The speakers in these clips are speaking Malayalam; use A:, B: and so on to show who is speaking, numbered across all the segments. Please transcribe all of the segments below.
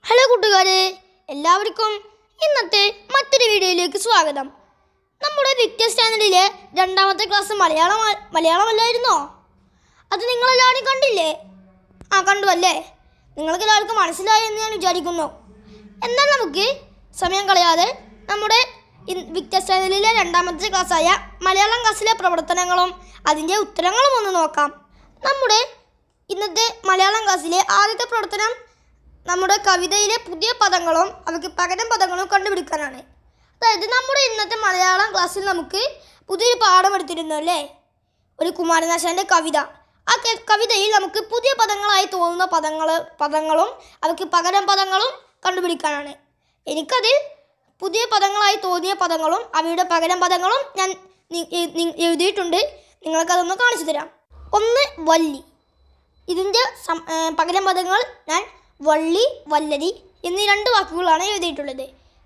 A: ഹലോ കൂട്ടുകാരെ എല്ലാവർക്കും ഇന്നത്തെ മറ്റൊരു വീഡിയോയിലേക്ക് സ്വാഗതം നമ്മുടെ വിക്ടേഴ്സ് ചാനലിലെ രണ്ടാമത്തെ ക്ലാസ് മലയാളം മലയാളമല്ലായിരുന്നോ അത് നിങ്ങളെല്ലാവരും കണ്ടില്ലേ ആ കണ്ടു അല്ലേ നിങ്ങൾക്ക് എല്ലാവർക്കും മനസ്സിലായി എന്ന് ഞാൻ വിചാരിക്കുന്നു എന്നാൽ നമുക്ക് സമയം കളയാതെ നമ്മുടെ ഇൻ- വിക്ടേഴ്സ് ചാനലിലെ രണ്ടാമത്തെ ക്ലാസ്സായ മലയാളം ക്ലാസ്സിലെ പ്രവർത്തനങ്ങളും അതിൻ്റെ ഉത്തരങ്ങളും ഒന്ന് നോക്കാം നമ്മുടെ ഇന്നത്തെ മലയാളം ക്ലാസ്സിലെ ആദ്യത്തെ പ്രവർത്തനം നമ്മുടെ കവിതയിലെ പുതിയ പദങ്ങളും അവയ്ക്ക് പകരം പദങ്ങളും കണ്ടുപിടിക്കാനാണ് അതായത് നമ്മുടെ ഇന്നത്തെ മലയാളം ക്ലാസ്സിൽ നമുക്ക് പുതിയൊരു പാഠം എടുത്തിരുന്നു അല്ലേ ഒരു കുമാരനാശാൻ്റെ കവിത ആ ക- കവിതയിൽ നമുക്ക് പുതിയ പദങ്ങളായി തോന്നുന്ന പദങ്ങൾ പദങ്ങളും അവയ്ക്ക് പകരം പദങ്ങളും കണ്ടുപിടിക്കാനാണ് എനിക്കതിൽ പുതിയ പദങ്ങളായി തോന്നിയ പദങ്ങളും അവയുടെ പകരം പദങ്ങളും ഞാൻ നി- എ- നി- എഴുതിയിട്ടുണ്ട് നിങ്ങൾക്കതൊന്ന് കാണിച്ചു തരാം ഒന്ന് വല്ലി ഇതിൻ്റെ സം- ഏ, പകരം പദങ്ങൾ ഞാൻ വള്ളി വല്ലരി എന്നീ രണ്ട് വാക്കുകളാണ് എഴുതിയിട്ടുള്ളത്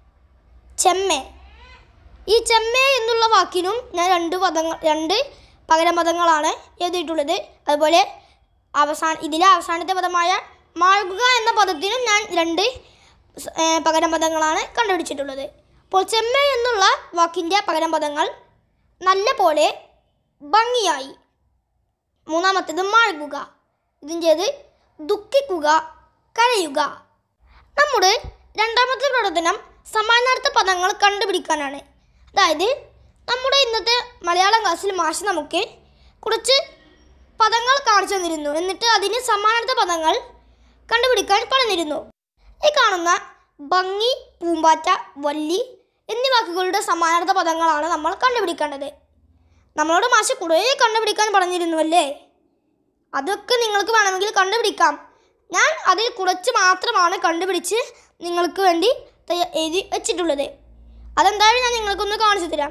A: ചെമ്മേ ഈ ചെമ്മേ എന്നുള്ള വാക്കിനും ഞാൻ രണ്ട് പദങ്ങൾ രണ്ട് പകരം പദങ്ങളാണ് എഴുതിയിട്ടുള്ളത് അതുപോലെ അവസാന ഇതിലെ അവസാനത്തെ പദമായ മാഴുക എന്ന പദത്തിനും ഞാൻ രണ്ട് സ്- ഏ, പകരം പദങ്ങളാണ് കണ്ടുപിടിച്ചിട്ടുള്ളത് അപ്പോൾ ചെമ്മേ എന്നുള്ള വാക്കിൻ്റെ പകരം പദങ്ങൾ നല്ല പോലെ ഭംഗിയായി മൂന്നാമത്തേത് മാഴുക ഇതിൻ്റേത് ദുഃഖിക്കുക കരയുക നമ്മുടെ രണ്ടാമത്തെ പ്രവർത്തനം സമാനാർത്ഥ പദങ്ങൾ കണ്ടുപിടിക്കാനാണ് അതായത് നമ്മുടെ ഇന്നത്തെ മലയാളം ക്ലാസ്സിൽ മാഷ് നമുക്ക് കുറച്ച് പദങ്ങൾ കാണിച്ചു തന്നിരുന്നു എന്നിട്ട് അതിന് സമാനാർത്ഥ പദങ്ങൾ കണ്ടുപിടിക്കാൻ പറഞ്ഞിരുന്നു ഈ കാണുന്ന ഭംഗി പൂമ്പാറ്റ വല്ലി എന്നീ വാക്കുകളുടെ സമാനാർത്ഥ പദങ്ങളാണ് നമ്മൾ കണ്ടുപിടിക്കേണ്ടത് നമ്മളോട് മാഷ് കുറേ കണ്ടുപിടിക്കാൻ പറഞ്ഞിരുന്നു അല്ലേ അതൊക്കെ നിങ്ങൾക്ക് വേണമെങ്കിൽ കണ്ടുപിടിക്കാം ഞാൻ അതിൽ കുറച്ച് മാത്രമാണ് കണ്ടുപിടിച്ച് നിങ്ങൾക്ക് വേണ്ടി തയ്യ- എഴുതി വെച്ചിട്ടുള്ളത് അതെന്തായാലും ഞാൻ നിങ്ങൾക്കൊന്ന് കാണിച്ചു തരാം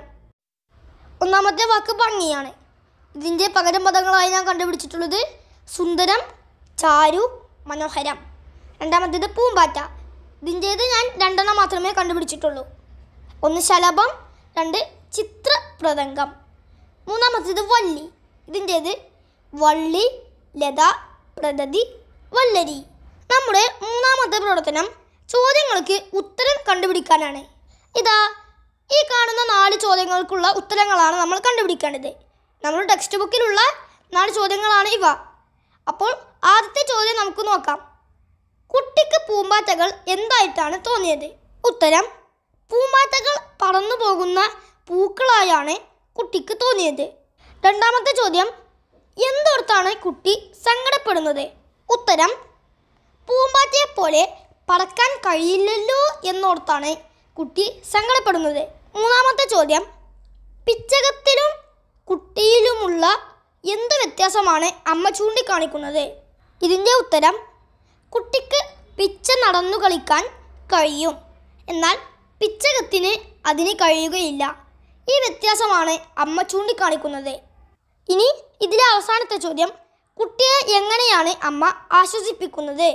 A: ഒന്നാമത്തെ വാക്ക് ഭംഗിയാണ് ഇതിൻ്റെ പകരം പദങ്ങളായി ഞാൻ കണ്ടുപിടിച്ചിട്ടുള്ളത് സുന്ദരം ചാരു മനോഹരം രണ്ടാമത്തേത് പൂമ്പാറ്റ ഇതിൻ്റേത് ഞാൻ രണ്ടെണ്ണം മാത്രമേ കണ്ടുപിടിച്ചിട്ടുള്ളൂ ഒന്ന് ശലഭം രണ്ട് ചിത്രപ്രതംഗം മൂന്നാമത്തേത് വള്ളി ഇതിൻ്റേത് വള്ളി ലത പ്രദതി വല്ലരി നമ്മുടെ മൂന്നാമത്തെ പ്രവർത്തനം ചോദ്യങ്ങൾക്ക് ഉത്തരം കണ്ടുപിടിക്കാനാണ് ഇതാ ഈ കാണുന്ന നാല് ചോദ്യങ്ങൾക്കുള്ള ഉത്തരങ്ങളാണ് നമ്മൾ കണ്ടുപിടിക്കേണ്ടത് നമ്മുടെ ടെക്സ്റ്റ് ബുക്കിലുള്ള നാല് ചോദ്യങ്ങളാണ് ഇവ അപ്പോൾ ആദ്യത്തെ ചോദ്യം നമുക്ക് നോക്കാം കുട്ടിക്ക് പൂമ്പാറ്റകൾ എന്തായിട്ടാണ് തോന്നിയത് ഉത്തരം പൂമ്പാറ്റകൾ പറന്നു പോകുന്ന പൂക്കളായാണ് കുട്ടിക്ക് തോന്നിയത് രണ്ടാമത്തെ ചോദ്യം എന്തോർത്താണ് കുട്ടി സങ്കടപ്പെടുന്നത് ഉത്തരം പൂമ്പാറ്റയെ പോലെ പറക്കാൻ കഴിയില്ലല്ലോ എന്നോർത്താണ് കുട്ടി സങ്കടപ്പെടുന്നത് മൂന്നാമത്തെ ചോദ്യം പിച്ചകത്തിലും കുട്ടിയിലുമുള്ള എന്ത് വ്യത്യാസമാണ് അമ്മ ചൂണ്ടിക്കാണിക്കുന്നത് ഇതിൻ്റെ ഉത്തരം കുട്ടിക്ക് പിച്ച നടന്നു കളിക്കാൻ കഴിയും എന്നാൽ പിച്ചകത്തിന് അതിന് കഴിയുകയില്ല ഈ വ്യത്യാസമാണ് അമ്മ ചൂണ്ടിക്കാണിക്കുന്നത് ഇനി ഇതിലെ അവസാനത്തെ ചോദ്യം കുട്ടിയെ എങ്ങനെയാണ് അമ്മ ആശ്വസിപ്പിക്കുന്നത്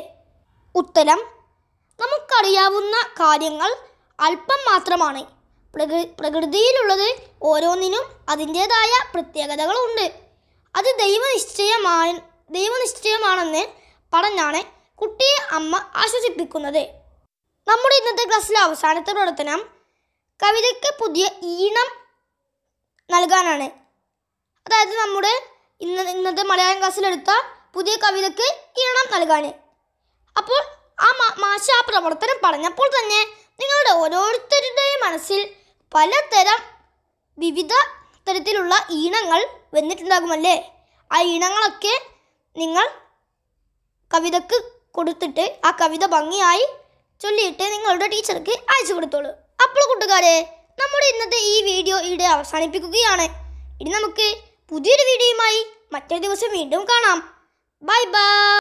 A: ഉത്തരം നമുക്കറിയാവുന്ന കാര്യങ്ങൾ അല്പം മാത്രമാണ് പ്രകൃ പ്രകൃതിയിലുള്ളത് ഓരോന്നിനും അതിൻ്റേതായ പ്രത്യേകതകളുണ്ട് അത് ദൈവനിശ്ചയമാണ് ദൈവനിശ്ചയമാണെന്ന് പറഞ്ഞാണ് കുട്ടിയെ അമ്മ ആശ്വസിപ്പിക്കുന്നത് നമ്മുടെ ഇന്നത്തെ ക്ലാസ്സിലെ അവസാനത്തെ പ്രവർത്തനം കവിതയ്ക്ക് പുതിയ ഈണം നൽകാനാണ് അതായത് നമ്മുടെ ഇന്ന ഇന്നത്തെ മലയാളം ക്ലാസ്സിലെടുത്ത പുതിയ കവിതയ്ക്ക് ഈണം നൽകാൻ അപ്പോൾ ആ മാ- മാഷ് ആ പ്രവർത്തനം പറഞ്ഞപ്പോൾ തന്നെ നിങ്ങളുടെ ഓരോരുത്തരുടെയും മനസ്സിൽ പലതരം വിവിധ തരത്തിലുള്ള ഈണങ്ങൾ വന്നിട്ടുണ്ടാകുമല്ലേ ആ ഈണങ്ങളൊക്കെ നിങ്ങൾ കവിതക്ക് കൊടുത്തിട്ട് ആ കവിത ഭംഗിയായി ചൊല്ലിയിട്ട് നിങ്ങളുടെ ടീച്ചർക്ക് അയച്ചു കൊടുത്തോളൂ അപ്പോൾ കൂട്ടുകാരെ നമ്മുടെ ഇന്നത്തെ ഈ വീഡിയോ ഇവിടെ അവസാനിപ്പിക്കുകയാണ് ഇനി നമുക്ക് പുതിയൊരു വീഡിയോയുമായി മറ്റൊരു ദിവസം വീണ്ടും കാണാം ബൈ ബൈ